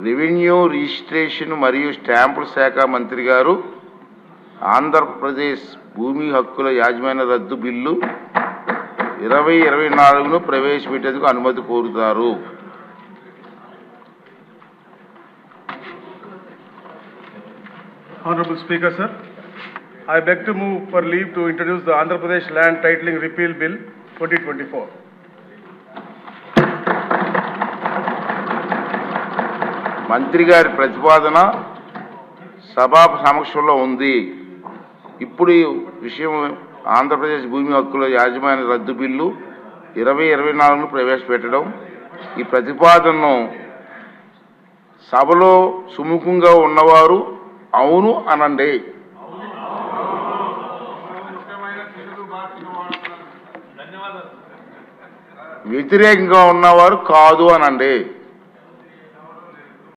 Revenue registration మరియు స్టాంపుల శాఖ మంత్రి గారు ఆంధ్రప్రదేశ్ భూమి హక్కుల యాజమాన్య రద్దు బిల్లు ఇరవై ఇరవై నాలుగును ప్రవేశపెట్టేందుకు అనుమతి కోరుతారు Honorable Speaker, sir, I beg to move for leave to introduce the Andhra Pradesh Land Titling Repeal Bill 2024. మంత్రి గారి ప్రతిపాదన సభా సమక్షంలో ఉంది ఇప్పుడు ఈ విషయం ఆంధ్రప్రదేశ్ భూమి హక్కుల యాజమాన్య రద్దు బిల్లు ఇరవై ఇరవై నాలుగును ప్రవేశపెట్టడం ఈ ప్రతిపాదనను సభలో సుముఖంగా ఉన్నవారు అవును అనండి వ్యతిరేకంగా ఉన్నవారు కాదు అనండి